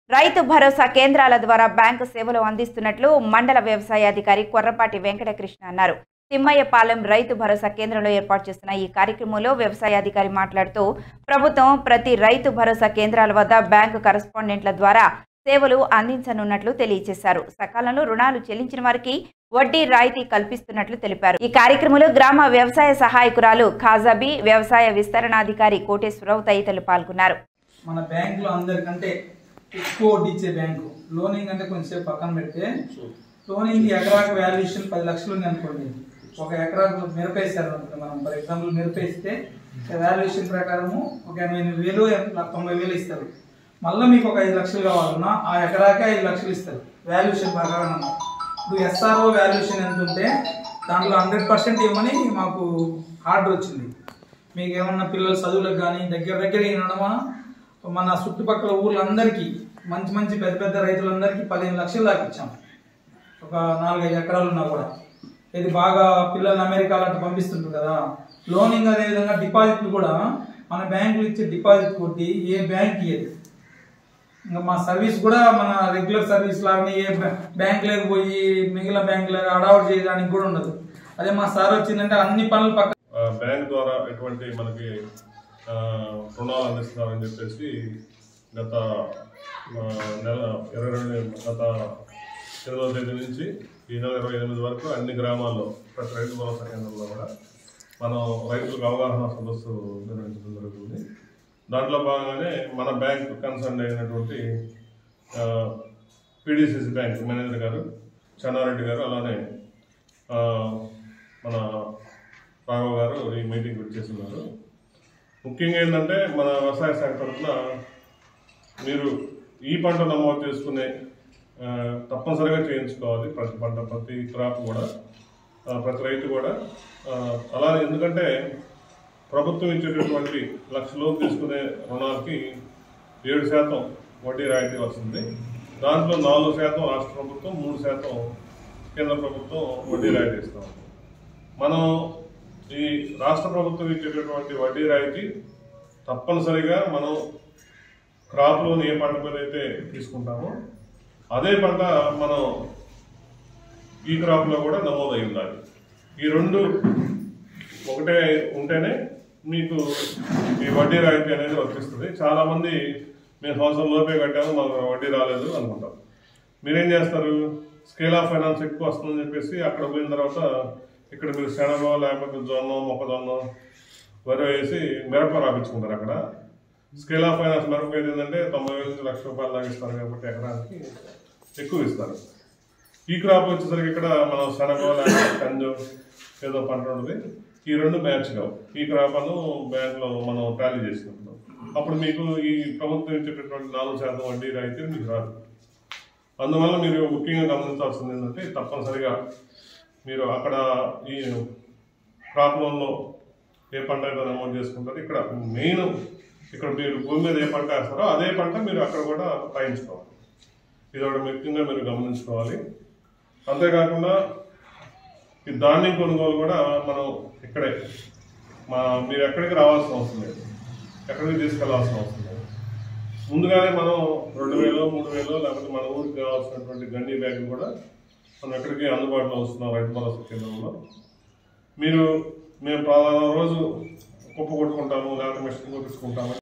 రైతు భరోసా కేంద్రాల ద్వారా బ్యాంకు సేవలు అందిస్తున్నట్లు మండల వ్యవసాయ అధికారి కొర్రపాటి వెంకటకృష్ణ అన్నారు తిమ్మయ్యపాలెం రైతు భరోసా కేంద్రంలో ఏర్పాటు చేసిన ఈ కార్యక్రమంలో వ్యవసాయ అధికారి మాట్లాడుతూ ప్రభుత్వం ప్రతి రైతు భరోసా కేంద్రాల వద్ద బ్యాంకు కరస్పాండెంట్ల ద్వారా సేవలు అందించనున్నట్లు తెలియజేశారు సకాలంలో రుణాలు చెల్లించిన వారికి వడ్డీ రాయితీ కల్పిస్తున్నట్లు తెలిపారు ఈ కార్యక్రమంలో గ్రామ వ్యవసాయ సహాయకురాలు ఖాజాబీ వ్యవసాయ విస్తరణాధికారి కోటేశ్వరరావు తదితరులు పాల్గొన్నారు మన బ్యాంకులో అందరికంటే ఎక్కువ వడ్డీ ఇచ్చే బ్యాంకు లోనింగ్ అంటే కొంచెం పక్కన పెడితే లోనింగ్ ఎకరాకు వాల్యుయేషన్ పది లక్షలు ఉంది అనుకోండి ఒక ఎకరాకు మిరపేసారు అనుకోండి మనం ఫర్ ఎగ్జాంపుల్ మిరపేస్తే వాల్యుయేషన్ ప్రకారము ఒక ఎనభై ఎనిమిది వేలు తొంభై వేలు ఇస్తారు మళ్ళీ మీకు ఒక ఐదు లక్షలు కావాలన్నా ఆ ఎకరాకే ఐదు లక్షలు ఇస్తారు వాల్యుయేషన్ ప్రకారం అన్నమాట. ఇప్పుడు ఎస్ఆర్ఓ వాల్యుయేషన్ ఎంత ఉంటే దాంట్లో హండ్రెడ్ పర్సెంట్ ఇవ్వమని మాకు ఆర్డర్ వచ్చింది మీకు ఏమన్నా పిల్లల చదువులకు కానీ దగ్గర దగ్గర ఈ నడమ మన చుట్టుపక్కల ఊర్లందరికీ మంచి మంచి పెద్ద పెద్ద రైతులందరికీ పదిహేను లక్షలు దాకా ఇచ్చాం ఒక నాలుగైదు ఎకరాలు ఉన్నా కూడా ఇది బాగా పిల్లల్ని అమెరికాలో అట్లా పంపిస్తుంటారు కదా లోనింగ్ అదే విధంగా డిపాజిట్లు కూడా మన బ్యాంకులు ఇచ్చే డిపాజిట్ కొట్టి ఏ బ్యాంక్ ఇయ్యదు ఇంకా మా సర్వీస్ కూడా మన రెగ్యులర్ సర్వీస్ లాగానే ఏ బ్యాంక్ లేక పోయి మిగిలిన బ్యాంక్ లాగా అడావుట్ చేయడానికి కూడా ఉండదు అదే మా సార్ వచ్చిందంటే అన్ని పనులు పక్క ఆ, బ్యాంక్ ద్వారా ఎటువంటి మనకి ఆ, రుణాలు అందిస్తున్నారని చెప్పేసి గత ఆ, నెల ఇరవై రెండు గత ఎనిమిదవ తేదీ నుంచి ఈ నెల ఇరవై ఎనిమిది వరకు అన్ని గ్రామాల్లో ప్రతి రైతు భరోసా కేంద్రంలో కూడా మనం రైతులకు అవగాహన సదస్సు నిర్వహించడం జరుగుతుంది దాంట్లో భాగంగానే మన బ్యాంక్ కన్సర్న్ అయినటువంటి పిడిసిసి బ్యాంక్ మేనేజర్ గారు చెన్నారెడ్డి గారు అలానే ఆ, మన రాఘవ్ గారు ఈ మీటింగ్ వచ్చేస్తున్నారు ముఖ్యంగా ఏంటంటే మన వ్యవసాయ శాఖ తరఫున మీరు ఈ పంట నమోదు చేసుకునే ఆ, తప్పనిసరిగా చేయించుకోవాలి ప్రతి పంట ప్రతి క్రాప్ కూడా ఆ, ప్రతి రైతు కూడా ఆ, అలా ఎందుకంటే ప్రభుత్వం ఇచ్చేటటువంటి లక్ష లోపు తీసుకునే రుణాలకి ఏడు శాతం వడ్డీ రాయితీ వస్తుంది దాంట్లో నాలుగు శాతం రాష్ట్ర ప్రభుత్వం మూడు శాతం కేంద్ర ప్రభుత్వం వడ్డీ రాయితీ ఇస్తాం మనం ఈ రాష్ట్ర ప్రభుత్వం ఇచ్చేటటువంటి వడ్డీ రాయితీ తప్పనిసరిగా మనం క్రాప్లోని ఏ పంట మీద అయితే తీసుకుంటామో అదే పంట మనం ఈ క్రాప్లో కూడా నమోదై ఉండాలి ఈ రెండు ఒకటే ఉంటేనే మీకు ఈ వడ్డీ రాయితీ అనేది వర్తిస్తుంది చాలామంది మేము సంవత్సరం లోపే కట్టాము మాకు వడ్డీ రాలేదు అనుకుంటాం మీరేం చేస్తారు స్కేల్ ఆఫ్ ఫైనాన్స్ ఎక్కువ వస్తుందని చెప్పేసి అక్కడ పోయిన తర్వాత ఇక్కడ మీరు శనగ లేకపోతే జొన్న మొక్కజొన్న వరి వేసి మిరప రాపించుకుంటారు అక్కడ స్కేల్ ఆఫ్ ఫైనాన్స్ మిరప ఏంటంటే తొంభై వేల నుంచి లక్ష రూపాయలు దాకా ఇస్తారు కాబట్టి ఎకరానికి ఎక్కువ ఇస్తారు ఈ క్రాప్ వచ్చేసరికి ఇక్కడ మనం శనగ లేకపోతే కంజు ఏదో పంట ఉంటుంది ఈ రెండు మ్యాచ్ కావు ఈ క్రాప్ అను బ్యాంక్లో మనం టాలీ చేసినప్పుడు అప్పుడు మీకు ఈ ప్రభుత్వం ఇచ్చేటటువంటి నాలుగు శాతం వడ్డీ రాయితీ మీకు రాదు అందువల్ల మీరు ముఖ్యంగా గమనించాల్సింది ఏంటంటే తప్పనిసరిగా మీరు అక్కడ ఈ క్రాప్ లోన్లో ఏ పంట అయితే నమోదు చేసుకుంటారో ఇక్కడ మెయిన్ ఇక్కడ మీరు భూమి మీద ఏ పంట వేస్తారో అదే పంట మీరు అక్కడ కూడా రాయించుకోవాలి ఇది ఒకటి ముఖ్యంగా మీరు గమనించుకోవాలి అంతేకాకుండా ఈ ధాన్యం కొనుగోలు కూడా మనం ఇక్కడే మా మీరు ఎక్కడికి రావాల్సిన అవసరం లేదు ఎక్కడికి తీసుకెళ్లాల్సిన అవసరం లేదు ముందుగానే మనం రెండు వేలు మూడు వేలు లేకపోతే మన ఊరికి కావాల్సినటువంటి గండి బ్యాగులు కూడా మనం ఎక్కడికి అందుబాటులో వస్తున్నాం రైతు భరోసా కేంద్రంలో మీరు మేము పలానా రోజు కుప్ప కొట్టుకుంటాము లేకపోతే మిషన్ కొట్టించుకుంటాము